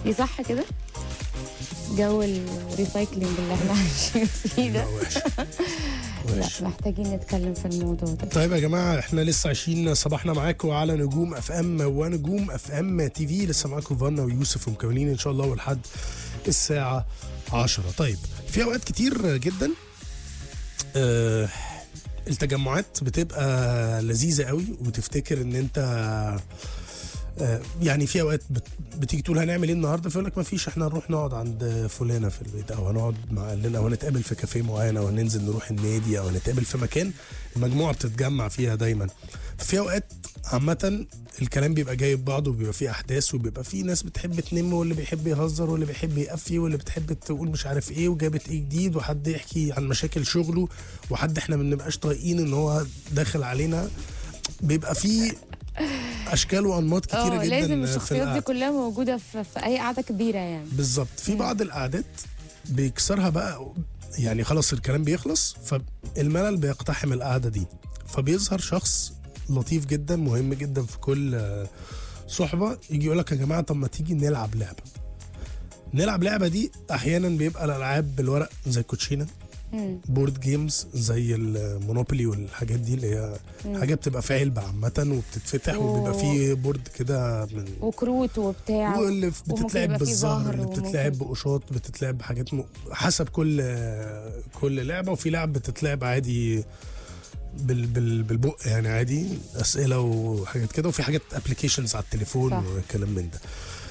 دي صح كده جو الريسايكلينج اللي احنا عايشين فيه لا ده وحش لا وحش محتاجين نتكلم في الموضوع ده طيب يا جماعه احنا لسه عايشين صباحنا معاكم على نجوم اف ام ونجوم اف ام تي في لسه معاكم فانا ويوسف ومكملين ان شاء الله ولحد الساعه 10 طيب في اوقات كتير جدا آه التجمعات بتبقى لذيذه قوي وتفتكر ان انت آه، يعني في اوقات بت- بتيجي تقول هنعمل ايه النهارده فيقول لك ما فيش احنا هنروح نقعد عند فلانه في البيت او هنقعد مع لنا او هنتقابل في كافيه معين او هننزل نروح النادي او هنتقابل في مكان المجموعه بتتجمع فيها دايما ففي اوقات عامة الكلام بيبقى جايب بعضه وبيبقى فيه احداث وبيبقى فيه ناس بتحب تنم واللي بيحب يهزر واللي بيحب يقفي واللي بتحب تقول مش عارف ايه وجابت ايه جديد وحد يحكي عن مشاكل شغله وحد احنا ما بنبقاش طايقين ان هو داخل علينا بيبقى فيه اشكال وانماط كتيره اه جدا لازم في الشخصيات دي القعدة. كلها موجوده في, في اي قعده كبيره يعني بالظبط في بعض القعدات بيكسرها بقى يعني خلاص الكلام بيخلص فالملل بيقتحم القعده دي فبيظهر شخص لطيف جدا مهم جدا في كل آه، صحبه يجي يقول لك يا جماعه طب ما تيجي نلعب لعبه نلعب لعبه دي احيانا بيبقى الالعاب بالورق زي الكوتشينه مم. بورد جيمز زي المونوبولي والحاجات دي اللي هي حاجه بتبقى في علبه عامه وبتتفتح أوه. وبيبقى فيه بورد كده من وكروت وبتاع واللي في- وممكن بتتلعب يبقى فيه بالظهر زهر اللي وممكن- بتتلعب بقشاط بتتلعب بحاجات م... حسب كل كل لعبه وفي لعب بتتلعب عادي بال... بال... بالبق يعني عادي اسئله وحاجات كده وفي حاجات ابلكيشنز على التليفون صح. وكلام من ده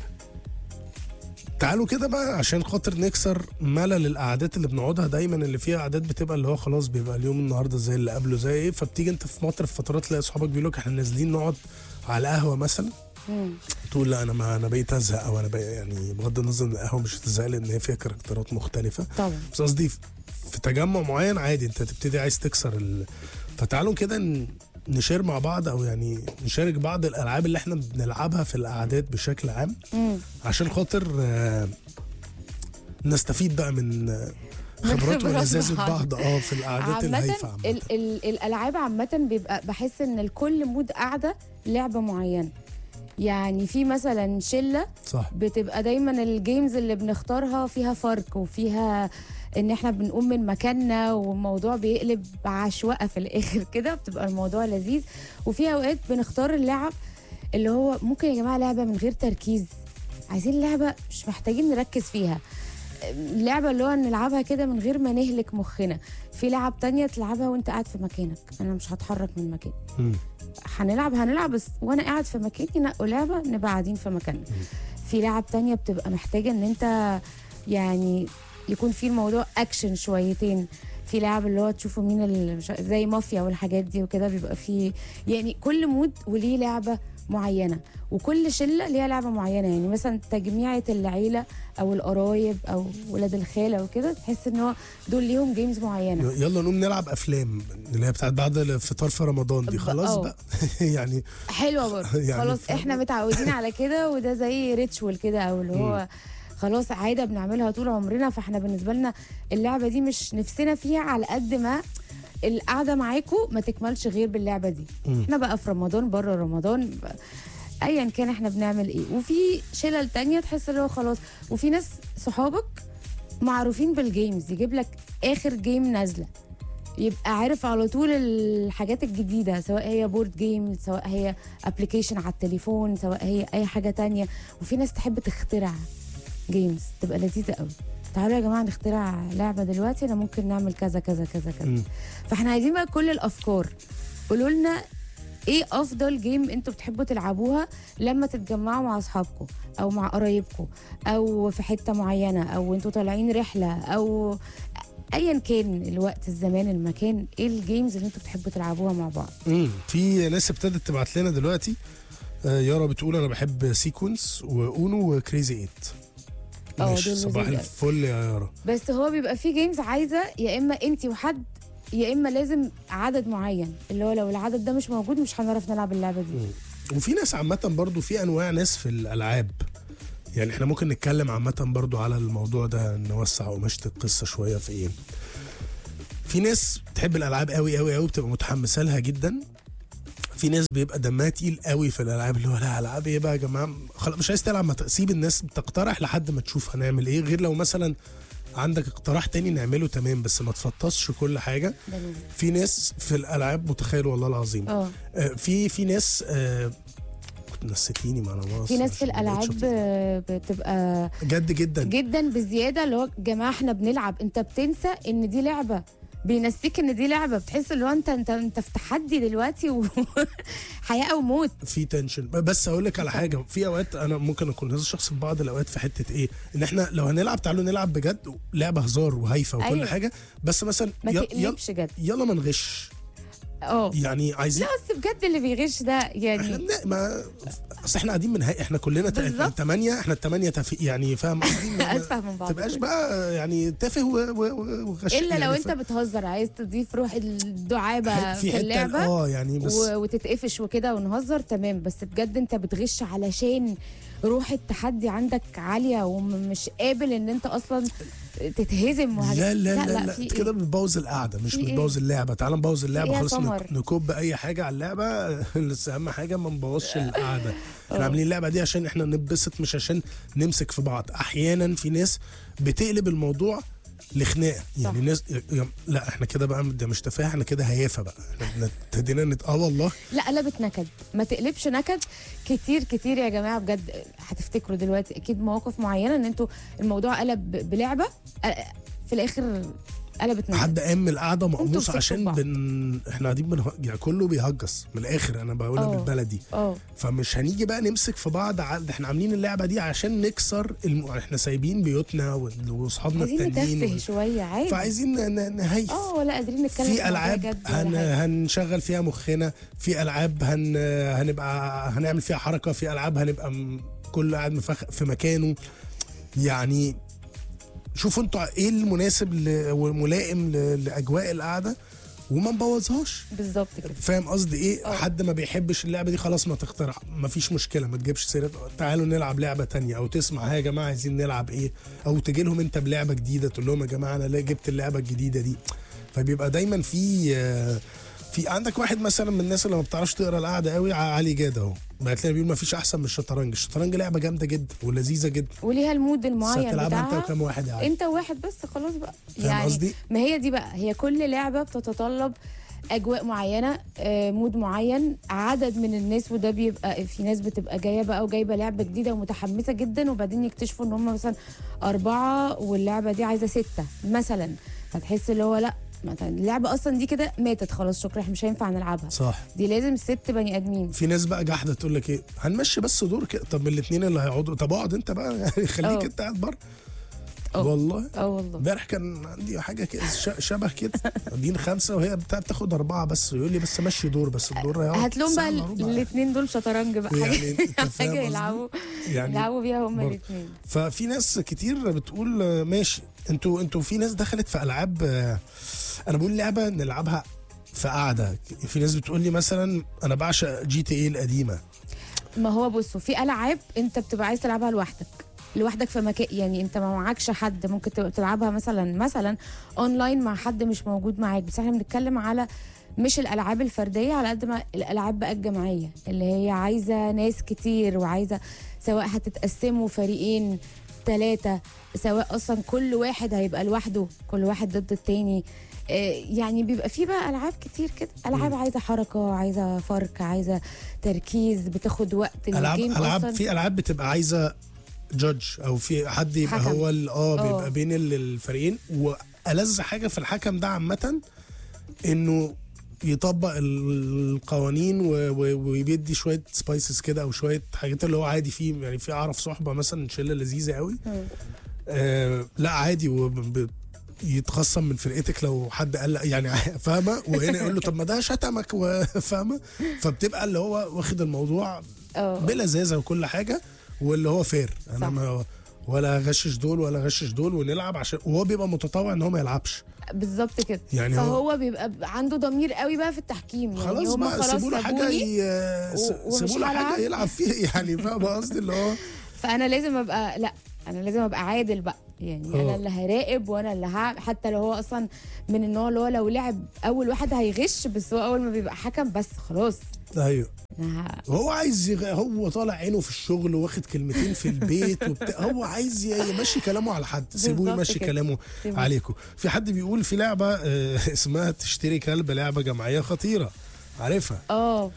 تعالوا كده بقى عشان خاطر نكسر ملل القعدات اللي بنقعدها دايما اللي فيها قعدات بتبقى اللي هو خلاص بيبقى اليوم النهارده زي اللي قبله زي ايه فبتيجي انت في فتره في فترات تلاقي اصحابك بيقولوا لك احنا نازلين نقعد على قهوه مثلا مم. تقول لا انا ما انا بقيت ازهق او انا بقى يعني بغض النظر ان القهوه مش هتزهق لان هي فيها كاركترات مختلفه طبعا بس قصدي في- في تجمع معين عادي انت تبتدي عايز تكسر ال... فتعالوا كده ن- نشير مع بعض او يعني نشارك بعض الالعاب اللي احنا بنلعبها في القعدات بشكل عام مم. عشان خاطر آه، نستفيد بقى من آه، خبرات خبرات ولذاذة بعض. بعض اه في القعدات عامة الهايفه عامه ال ال الالعاب عامة بيبقى بحس ان الكل مود قاعدة لعبة معينة يعني في مثلا شلة صح بتبقى دايما الجيمز اللي بنختارها فيها فرق وفيها ان احنا بنقوم من مكاننا والموضوع بيقلب عشوائي في الاخر كده بتبقى الموضوع لذيذ وفي اوقات بنختار اللعب اللي هو ممكن يا جماعه لعبه من غير تركيز عايزين لعبه مش محتاجين نركز فيها لعبه اللي هو نلعبها كده من غير ما نهلك مخنا في لعب تانية تلعبها وانت قاعد في مكانك انا مش هتحرك من مكاني مم. هنلعب هنلعب بس وانا قاعد في مكاني نقوا لعبه نبقى قاعدين في مكاننا في لعب تانية بتبقى محتاجه ان انت يعني يكون في الموضوع اكشن شويتين في لعب اللي هو تشوفوا مين اللي مش زي مافيا والحاجات دي وكده بيبقى في يعني كل مود وليه لعبه معينه وكل شله ليها لعبه معينه يعني مثلا تجميعه العيله او القرايب او ولاد الخاله وكده تحس ان هو دول ليهم جيمز معينه يلا نقوم نلعب افلام اللي هي بتاعت بعد الفطار في رمضان دي ب- خلاص اه. بقى يعني حلوه برضه يعني خلاص فاهم؟ احنا متعودين على كده وده زي ريتشوال كده او اللي هو خلاص عاده بنعملها طول عمرنا فاحنا بالنسبه لنا اللعبه دي مش نفسنا فيها على قد ما القعده معاكم ما تكملش غير باللعبه دي مم. احنا بقى في رمضان بره رمضان ب- ايا كان احنا بنعمل ايه وفي شلل تانية تحس اللي هو خلاص وفي ناس صحابك معروفين بالجيمز يجيب لك اخر جيم نازله يبقى عارف على طول الحاجات الجديدة سواء هي بورد جيم سواء هي ابلكيشن على التليفون سواء هي اي حاجة تانية وفي ناس تحب تخترع جيمز تبقى لذيذة قوي تعالوا يا جماعة نخترع لعبة دلوقتي انا ممكن نعمل كذا كذا كذا كذا مم. فاحنا عايزين بقى كل الافكار قولوا لنا ايه افضل جيم انتوا بتحبوا تلعبوها لما تتجمعوا مع اصحابكم او مع قرايبكم او في حته معينه او انتوا طالعين رحله او ايا كان الوقت الزمان المكان ايه الجيمز اللي انتوا بتحبوا تلعبوها مع بعض امم في ناس ابتدت تبعت لنا دلوقتي آه، يارا بتقول انا بحب سيكونس واونو وكريزي ايت اه، ماشي دول صباح لذيذ الفل يا يارا بس هو بيبقى فيه جيمز عايزه يا اما انت وحد يا اما لازم عدد معين اللي هو لو العدد ده مش موجود مش هنعرف نلعب اللعبه دي وفي ناس عامة برضو في أنواع ناس في الألعاب يعني احنا ممكن نتكلم عامة برضو على الموضوع ده نوسع قماشة القصة شوية في ايه في ناس بتحب الألعاب قوي قوي قوي بتبقى متحمسة لها جدا في ناس بيبقى دمها تقيل قوي في الالعاب اللي هو لا العاب ايه بقى يا جماعه خلاص مش عايز تلعب ما تسيب الناس تقترح لحد ما تشوف هنعمل ايه غير لو مثلا عندك اقتراح تاني نعمله تمام بس ما تفطسش كل حاجه ده لازم. في ناس في الالعاب متخيل والله العظيم اه آه، في في ناس آه، كنت نسيتيني ما انا في ناس في الالعاب آه، بتبقى جد جدا جدا بزياده اللي هو جماعه احنا بنلعب انت بتنسى ان دي لعبه بينسيك ان دي لعبه بتحس اللي هو انت انت انت في تحدي دلوقتي وحياه او موت في تنشن بس اقول لك على حاجه في اوقات انا ممكن اكون هذا الشخص في بعض الاوقات في حته ايه ان احنا لو هنلعب تعالوا نلعب بجد لعبه هزار وهايفه وكل أيوة. حاجه بس مثلا ما يلا, تقلبش جد يلا ما نغش اه يعني عايزين لا بس بجد اللي بيغش ده احنا يعني بن... ما اصل احنا قاعدين من هاي احنا كلنا ت- بالظبط. تمانية احنا التمانية تف... يعني فاهم قصدي ما- ما اتفه من بعض تبقاش بقى يعني تافه و- و- و- وغش الا لو يعني انت بتهزر عايز تضيف روح الدعابه في في حته اللعبه اه يعني بس و- وتتقفش وكده ونهزر تمام بس بجد انت بتغش علشان روح التحدي عندك عاليه ومش قابل ان انت اصلا تتهزم وهج- لا لا لا, لا, في لا. إيه؟ كده بتبوظ القعده مش في إيه؟ بتبوظ اللعبه تعال نبوظ اللعبه يا خلاص نك- سمر. نكب اي حاجه على اللعبه بس اهم حاجه ما نبوظش القعده احنا اه. عاملين اللعبه دي عشان احنا نتبسط مش عشان نمسك في بعض احيانا في ناس بتقلب الموضوع لخناقه يعني صح. ناس يا- لا احنا كده بقى ده مش تفاهه احنا كده هيافه بقى احنا ابتدينا نت... اه والله لا قلبت نكد ما تقلبش نكد كتير كتير يا جماعه بجد هتفتكروا دلوقتي اكيد مواقف معينه ان انتوا الموضوع قلب ب- بلعبه أ- في الاخر قلبت نكد حد قام من القعده مقموص مسكتوا عشان بعض. بن... احنا قاعدين بنه... يعني كله بيهجص من الاخر انا بقولها اه. بالبلدي اه فمش هنيجي بقى نمسك في بعض ع- ده احنا عاملين اللعبه دي عشان نكسر الم... احنا سايبين بيوتنا وال- واصحابنا عايزين التانيين نتفه و... شويه عادي فعايزين ن- ن- نهيف اه ولا قادرين نتكلم في موضوع العاب جد ولا هن... حاجة. هنشغل فيها مخنا في العاب هن... هنبقى هنعمل فيها حركه في العاب هنبقى م... كل قاعد مفخ... في مكانه يعني شوفوا انتوا ايه المناسب ل... والملائم ل... لاجواء القعده وما نبوظهاش بالظبط كده فاهم قصدي ايه اه. حد ما بيحبش اللعبه دي خلاص ما تخترع ما فيش مشكله ما تجيبش سيره تعالوا نلعب لعبه تانية او تسمع ها يا جماعه عايزين نلعب ايه او تجي لهم انت بلعبه جديده تقول لهم يا جماعه انا لا جبت اللعبه الجديده دي فبيبقى دايما في آه، في عندك واحد مثلا من الناس اللي ما بتعرفش تقرا القعده قوي ع- علي جاد اهو ما هتلاقي بيقول ما فيش احسن من الشطرنج الشطرنج لعبه جامده جدا ولذيذه جدا وليها المود بس المعين هتلعبها انت بتاعها وكام واحد يعني انت واحد بس خلاص بقى فاهم قصدي؟ ما هي دي بقى هي كل لعبه بتتطلب اجواء معينه آه، مود معين عدد من الناس وده بيبقى في ناس بتبقى جايه بقى وجايبه لعبه جديده ومتحمسه جدا وبعدين يكتشفوا ان هم مثلا اربعه واللعبه دي عايزه سته مثلا فتحس اللي هو لا مثلا اللعبه اصلا دي كده ماتت خلاص شكرا احنا مش هينفع نلعبها صح دي لازم ست بني ادمين في ناس بقى جحده تقول لك ايه هنمشي بس دور كده طب الاثنين اللي هيقعدوا طب اقعد انت بقى يعني خليك اه. انت قاعد بره اه. والله اه والله امبارح كان عندي حاجه كده ش- شبه كده ادين خمسه وهي بتاع بتاخد اربعه بس يقول لي بس مشي دور بس الدور هيقعد هات لهم بقى ساعة إلا ربع. الاثنين دول شطرنج بقى يعني حاجه انت فاهم حاجه قصدي؟ يلعبوا يعني يلعبوا بيها هما برضه. الاثنين ففي ناس كتير بتقول آه، ماشي انتوا انتوا في ناس دخلت في العاب آه، انا بقول لعبه نلعبها في قعده في ناس بتقول لي مثلا انا بعشق جي تي اي القديمه ما هو بصوا في العاب انت بتبقى عايز تلعبها لوحدك لوحدك في مكان يعني انت ما معكش حد ممكن تبقى بتلعبها مثلا مثلا اونلاين مع حد مش موجود معاك بس احنا بنتكلم على مش الالعاب الفرديه على قد ما الالعاب بقى الجماعيه اللي هي عايزه ناس كتير وعايزه سواء هتتقسموا فريقين ثلاثه سواء اصلا كل واحد هيبقى لوحده كل واحد ضد التاني آه، يعني بيبقى في بقى العاب كتير كده العاب عايزه حركه عايزه فرق عايزه تركيز بتاخد وقت العاب الجيم العاب اصلا في العاب بتبقى عايزه جادج او في حد يبقى حكم. هو ال- اه اه. بيبقى بين ال- الفريقين والذ حاجه في الحكم ده عامه انه يطبق القوانين و- و- ويدي شويه سبايسز كده او شويه حاجات اللي هو عادي فيه يعني في اعرف صحبه مثلا شله لذيذه قوي مم. آه لا عادي وب- يتخصم من فرقتك لو حد قال لا يعني فاهمه وهنا يقول له طب ما ده شتمك و- فاهمه فبتبقى اللي هو واخد الموضوع اه بلذاذه وكل حاجه واللي هو فير انا صح. ما ولا غشش دول ولا غشش دول ونلعب عشان وهو بيبقى متطوع ان هو ما يلعبش بالظبط كده يعني هو فهو بيبقى عنده ضمير قوي بقى في التحكيم يعني خلاص هما بقى سيبوا له حاجه سابوني، ي- س- و- ومش سيبوا له حاجه هلعب. يلعب فيها يعني فاهم قصدي اللي هو فانا لازم ابقى لا انا لازم ابقى عادل بقى يعني اه. انا اللي هراقب وانا اللي هعمل حتى لو هو اصلا من النوع اللي هو لو لعب اول واحد هيغش بس هو اول ما بيبقى حكم بس خلاص ايوه أنا- هو عايز يغ... هو طالع عينه في الشغل واخد كلمتين في البيت وبتاع هو عايز ي- يمشي كلامه على حد سيبوه بالظبط يمشي كده. كلامه سيبوه. عليكم في حد بيقول في لعبه آه، اسمها تشتري كلب لعبه جماعيه خطيره عارفها اه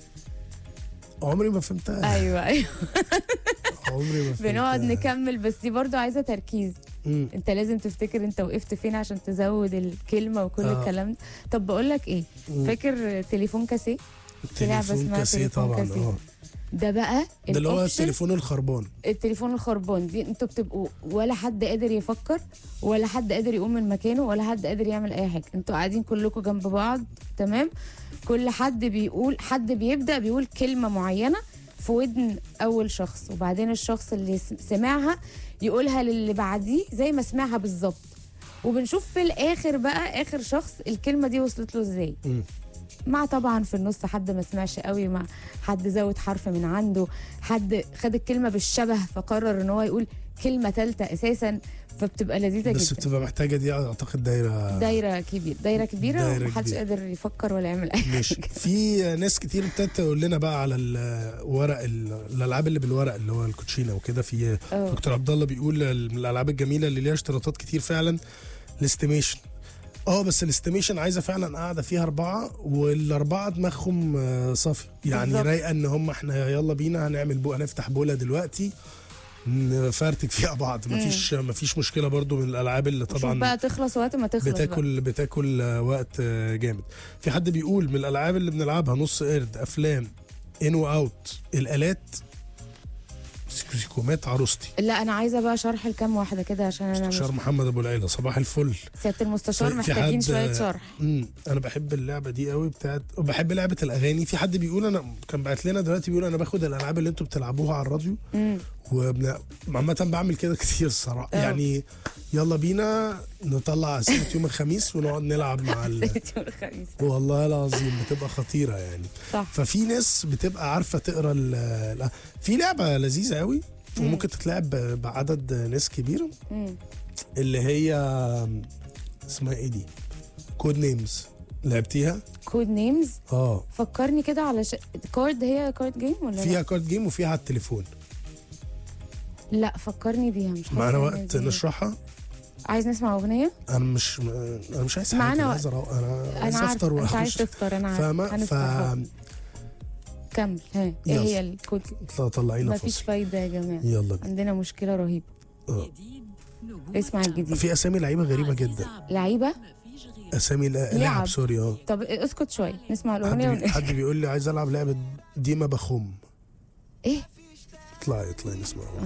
عمري ما فهمتها ايوه ايوه عمري ما فهمتها بنقعد نكمل بس دي برضو عايزه تركيز مم. انت لازم تفتكر انت وقفت فين عشان تزود الكلمه وكل آه. الكلام ده طب بقول لك ايه مم. فاكر تليفون كاسيه في لعبة تليفون اسمها كاسيه تليفون طبعا كاسيه. اه ده بقى ده اللي هو الأوبشن التليفون الخربان التليفون الخربان دي انتوا بتبقوا ولا حد قادر يفكر ولا حد قادر يقوم من مكانه ولا حد قادر يعمل اي حاجه انتوا قاعدين كلكم جنب بعض تمام كل حد بيقول حد بيبدا بيقول كلمه معينه في ودن اول شخص وبعدين الشخص اللي س- سمعها يقولها للي بعديه زي ما سمعها بالظبط وبنشوف في الاخر بقى اخر شخص الكلمه دي وصلت له ازاي مم. مع طبعا في النص حد ما سمعش قوي مع حد زود حرف من عنده حد خد الكلمه بالشبه فقرر ان هو يقول كلمه ثالثه اساسا فبتبقى لذيذه بس جدا بتبقى محتاجه دي اعتقد دايره دايره كبيره دايره كبيره دايرة ومحدش كبيرة. قادر يفكر ولا يعمل اي ماشي حاجه في ناس كتير ابتدت تقول لنا بقى على الورق الالعاب اللي بالورق اللي هو الكوتشينه وكده في اه. دكتور عبد الله بيقول من الالعاب الجميله اللي ليها اشتراطات كتير فعلا الاستيميشن اه بس الاستيميشن عايزه فعلا قاعده فيها اربعه والاربعه دماغهم آه، صافيه يعني بالظبط. رايقه ان هم احنا يلا بينا هنعمل بو هنفتح بوله دلوقتي نفرتك فيها بعض مفيش مفيش مشكله برضو من الالعاب اللي طبعا طبعا بقى تخلص وقت ما تخلص بقى. بتاكل بتاكل آه، وقت آه، جامد في حد بيقول من الالعاب اللي بنلعبها نص قرد افلام ان واوت الالات سيكومات عروستي لا انا عايزه بقى شرح لكام واحده كده عشان انا مش مستشار محمد ابو العيله صباح الفل سياده المستشار في- في محتاجين حد- شويه شرح امم انا بحب اللعبه دي قوي بتاعت وبحب لعبه الاغاني في حد بيقول انا كان بعت لنا دلوقتي بيقول انا باخد الالعاب اللي انتوا بتلعبوها على الراديو امم وعامة بعمل كده كتير الصراحه اه. يعني يلا بينا نطلع اسئله يوم الخميس ونقعد نلعب مع ال... يوم الخميس والله العظيم بتبقى خطيره يعني صح ففي ناس بتبقى عارفه تقرا ال- ال- في لعبه لذيذه قوي وممكن تتلعب ب- بعدد ناس كبيره امم اللي هي اسمها ايه دي كود نيمز لعبتيها كود نيمز اه فكرني كده على ش... كارد هي كارد جيم ولا فيها لا؟ كارد جيم وفيها على التليفون لا فكرني بيها مش حاسة معانا إن وقت دي- نشرحها عايز نسمع اغنيه انا مش انا مش عايز حاجه معانا انا وقت. عايز أروح- انا عايز انا افطر عارفه انت عايز واخش تفطر انا عارفه فاهمه ف هنفطر كمل ها ايه يلا. هي الكود طلع- طلعينا مفيش فاصل فايده يا جماعه يلا بينا عندنا مشكله رهيبه آه. اسمع الجديد في اسامي لعيبه غريبه جدا لعيبه اسامي لا- لعب. لاعب سوري اه طب اسكت شويه نسمع حد, الاغنيه بي... ون... حد بيقول لي عايز العب لعبه ديما بخم ايه اطلعي اطلعي نسمع